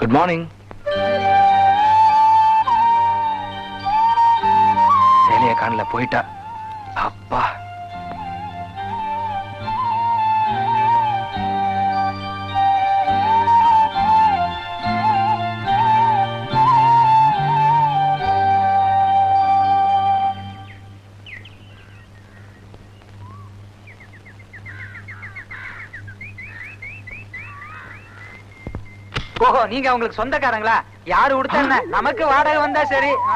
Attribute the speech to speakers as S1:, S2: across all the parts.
S1: Good morning சேலைய காணல போயிட்டா அப்பா
S2: ஓஹோ நீங்க உங்களுக்கு சொந்தக்காரங்களா யாரு கொடுத்தா என்ன? நமக்கு வாடகை வந்தா சரி ஆ.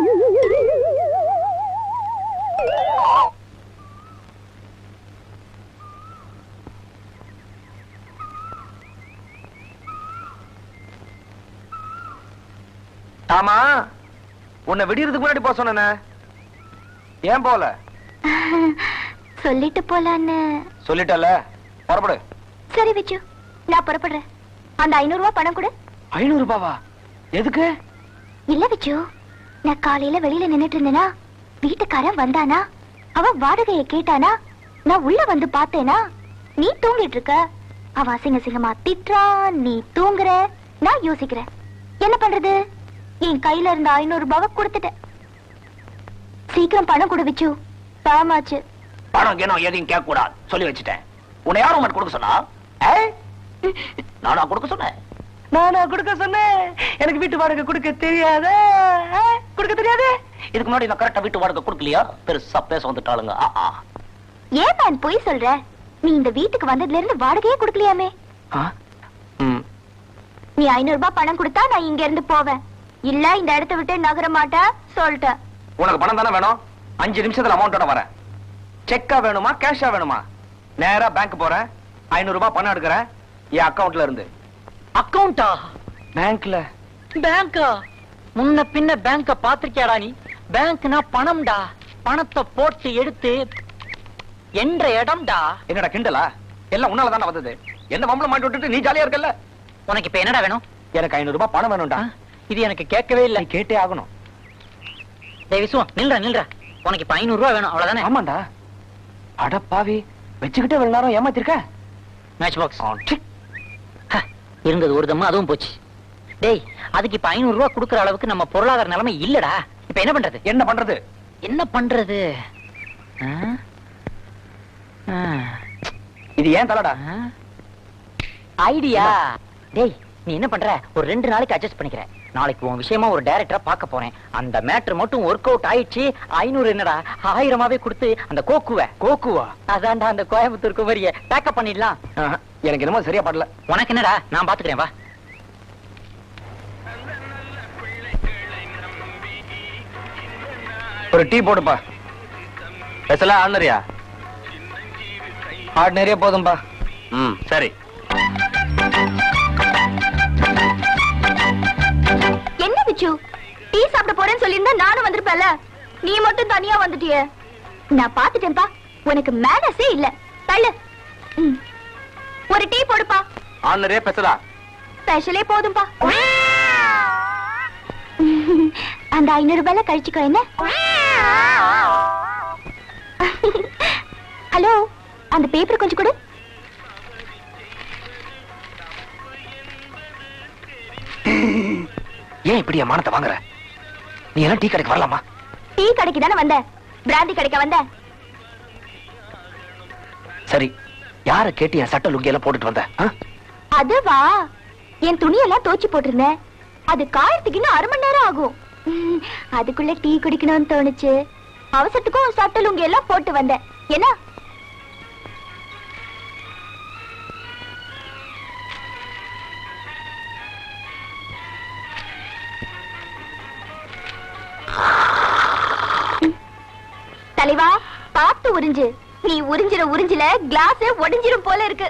S1: ஆமா உன்னை விடியறதுக்கு முன்னாடி போக சொன்னேனே ஏன் போல
S3: சொல்லிட்டு போலான்னு
S1: சொல்லிட்டல புறப்படு
S3: சரி விச்சு நான் புறப்படுறேன் அந்த ஐநூறு ரூபாய் பணம் கொடு
S1: ஐநூறு ரூபாவா எதுக்கு
S3: இல்ல விச்சு நான் காலையில வெளியில நின்னுட்டு இருந்தேனா வீட்டுக்காரன் வந்தானா அவன் வாடகைய கேட்டானா நான் உள்ள வந்து பார்த்தேனா நீ தூங்கிட்டு இருக்க அவ அசிங்க அசிங்கமா திட்டுறான் நீ தூங்குற நான் யோசிக்கிறேன் என்ன பண்றது என் கையில இருந்த ஐநூறு ரூபாவை கொடுத்துட்டேன் சீக்கிரம் பணம் கொடு விச்சு பாமாச்சு
S1: பணம் கேனோ எதையும் கேட்க கூடாது சொல்லி வச்சுட்டேன் உன்னை யாரும் உனக்கு கொடுக்க சொன்னா ஏய்? நானா கொடுக்க சொன்னேன்
S2: நானா கொடுக்க சொன்னேன் எனக்கு வீட்டு வாடகை கொடுக்க தெரியாத கொடுக்க தெரியாது
S1: இதுக்கு முன்னாடி நான் கரெக்டா வீட்டு வாடகை கொடுக்கலையா பெருசா பேச வந்துட்டாளுங்க ஆ, ஆ.
S3: ஏன் மேன் பொய் சொல்ற நீ இந்த வீட்டுக்கு வந்ததுல இருந்து வாடகையே கொடுக்கலையாமே
S1: ஆ? ம்.
S3: நீ ஐநூறு ரூபாய் பணம் கொடுத்தா நான் இங்க இருந்து போவேன் இல்ல இந்த இடத்த விட்டு நகர மாட்டேன் சொல்லிட்டேன்
S1: உனக்கு பணம் தானே வேணும் அஞ்சு நிமிஷத்துல அமௌண்டோட வரேன் செக்கா வேணுமா கேஷா வேணுமா நேரா பேங்க் போறேன் ஐநூறு ரூபாய் பணம் எடுக்கிறேன் என் அக்கவுண்ட்ல இருந்து
S2: அக்கவுண்டா
S1: பேங்க்ல
S2: பேங்கா முன்ன பின்ன பேங்க பாத்திருக்கியாடா நீ பேங்க்னா பணம்டா பணத்தை போட்டு எடுத்து என்ற இடம்டா
S1: என்னடா கிண்டலா எல்லாம் உன்னால தானே வந்தது என்ன மம்பளம் மாட்டி விட்டுட்டு நீ ஜாலியா இருக்கல்ல
S2: உனக்கு இப்ப என்னடா வேணும்
S1: எனக்கு ஐநூறு ரூபாய் பணம் வேணும்டா
S2: இது எனக்கு கேட்கவே இல்ல
S1: நீ கேட்டே ஆகணும்
S2: டேய் விசுவா நில்றா நில்றா உனக்கு இப்ப ஐநூறு ரூபாய் வேணும் அவ்வளவுதானே
S1: ஆமாண்டா அட பாவி வச்சுக்கிட்டே இவ்வளவு நேரம் ஏமாத்திருக்க
S2: மேட்ச் பாக்ஸ்
S1: ஆ, சி.
S2: இருந்தது ஒரு தம்மா அதுவும் போச்சு டேய் அதுக்கு இப்ப ஐநூறு ரூபாய் கொடுக்கற அளவுக்கு நம்ம பொருளாதார நிலைமை இல்லடா இப்ப என்ன பண்றது
S1: என்ன பண்றது
S2: என்ன பண்றது ஆ? ஆ.
S1: இது ஏன் தலைடா
S2: ஐடியா டேய் நீ என்ன பண்ற ஒரு ரெண்டு நாளைக்கு அட்ஜஸ்ட் பண்ணிக்கிற நாளைக்கு உன் விஷயமா ஒரு டைரக்டரா பார்க்க போறேன் அந்த மேட்டர் மட்டும் ஒர்க் அவுட் ஆயிடுச்சு ஐநூறு என்னடா ஆயிரமாவே கொடுத்து அந்த கோக்குவ
S1: கோக்குவா
S2: அதான்டா அந்த கோயம்புத்தூர் குமரிய பேக்கப் பண்ணிடலாம்
S1: ஆஹா, எனக்கு என்னமோ சரியா படல
S2: உனக்கு என்னடா நான் பாத்துக்கிறேன் வா
S1: ஒரு டீ போடுப்பா ஸ்பெஷலா ஆர்டினரியா ஆர்டினரியா போதும்பா ம் சரி
S3: என்ன விச்சு டீ சாப்பிட போறேன்னு சொல்லியிருந்தா நானும் வந்திருப்பேன்ல நீ மட்டும் தனியா வந்துட்டியே நான் பாத்துட்டேன்பா உனக்கு மேனஸே இல்ல தள்ளு ம். ஒரு டீ போடுப்பா
S1: ஆர்டினரியா ஸ்பெஷலா
S3: ஸ்பெஷலே போதும்பா அந்த ஐநூறு ரூபாய்ல கழிச்சுக்கோ என்ன ஹலோ அந்த பேப்பர் கொஞ்சம் கொடு
S1: ஏன் இப்படி என் மானத்தை வாங்குற நீ எல்லாம் டீ கடைக்கு வரலாமா
S3: டீ கடைக்கு தானே வந்த பிராந்தி கடைக்க வந்த
S1: சரி யார கேட்டு என் சட்ட லுங்கி எல்லாம் போட்டுட்டு வந்த ஆ?
S3: அதுவா என் துணியெல்லாம் தோச்சு போட்டிருந்தேன் அது காயறதுக்கு இன்னும் அரை மணி நேரம் ஆகும் உம், அதுக்குள்ள டீ குடிக்கணும்னு தோணுச்சு அவசரத்துக்கும் சட்ட லுங்கி எல்லாம் போட்டு வந்தேன் என்ன தலைவா பார்த்து உறிஞ்சு நீ உறிஞ்சிற உறிஞ்சில கிளாஸ் உடைஞ்சிரும் போல இருக்கு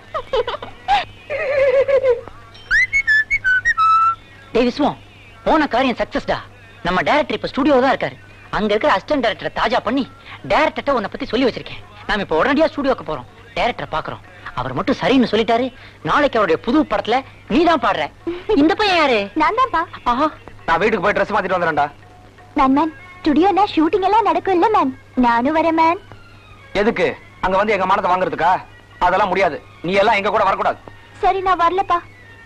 S2: டேய் விஸ்வம் போன காரியம் சக்சஸ்டா நம்ம டைரக்டர் இப்ப ஸ்டுடியோ தான் இருக்காரு அங்க இருக்கிற அசிஸ்டன்ட் டைரக்டரை தாஜா பண்ணி டைரக்டர்ட்ட உன்னை பத்தி சொல்லி வச்சிருக்கேன் நாம இப்ப உடனடியா ஸ்டுடியோக்கு போறோம் டைரக்டரை பாக்குறோம் அவர் மட்டும் சரின்னு சொல்லிட்டாரு நாளைக்கு அவருடைய புது படத்துல நீதான் பாடுற இந்த பையன் யாரு
S3: நான் தான்ப்பா
S2: ஆஹா
S1: நான் வீட்டுக்கு போய் ட்ரெஸ் மாத்திட்டு வந்துடுறேன்டா
S3: மேன் மேன் ஸ்டுடியோனா ஷூட்டிங் எல்லாம் நடக்கும் இல்ல மேன் நானும் வரேன் மேன்
S1: எதுக்கு அங்க வந்து எங்க மானத்தை வாங்குறதுக்கா அதெல்லாம் முடியாது நீ எல்லாம் எங்க கூட வரக்கூடாது
S3: சரி நான் வரலப்பா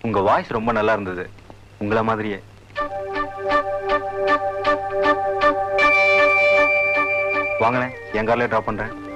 S4: உங்க வாய்ஸ் ரொம்ப நல்லா இருந்தது உங்களை மாதிரியே வாங்களேன் என் கார்லயே ட்ராப் பண்றேன்